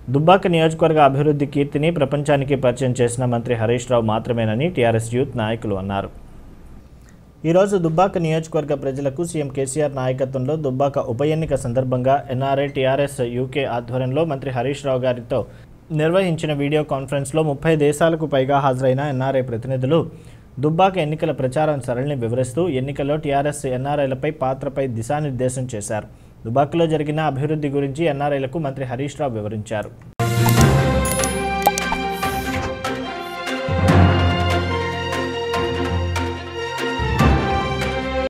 దుబ్బాక నియోజకవర్గ అభివృద్ధి కీర్తిని ప్రపంచానికి పరిచయం చేసిన మంత్రి హరీష్ రావు మాత్రమేనని టీఆర్ఎస్ యూత్ నాయకులు అన్నారు ఈరోజు దుబ్బాక నియోజకవర్గ ప్రజలకు సీఎం కేసీఆర్ నాయకత్వంలో దుబ్బాక ఉప ఎన్నిక సందర్భంగా ఎన్ఆర్ఐ టీఆర్ఎస్ యూకే ఆధ్వర్యంలో మంత్రి హరీష్ రావు గారితో నిర్వహించిన వీడియో కాన్ఫరెన్స్లో ముప్పై దేశాలకు పైగా హాజరైన ఎన్ఆర్ఐ ప్రతినిధులు దుబ్బాక ఎన్నికల ప్రచారం సరళిని వివరిస్తూ ఎన్నికల్లో టీఆర్ఎస్ ఎన్ఆర్ఐలపై పాత్రపై దిశానిర్దేశం చేశారు దుబ్బాకలో జరిగిన అభివృద్ధి గురించి ఎన్ఆర్ఐలకు మంత్రి హరీష్ రావు వివరించారు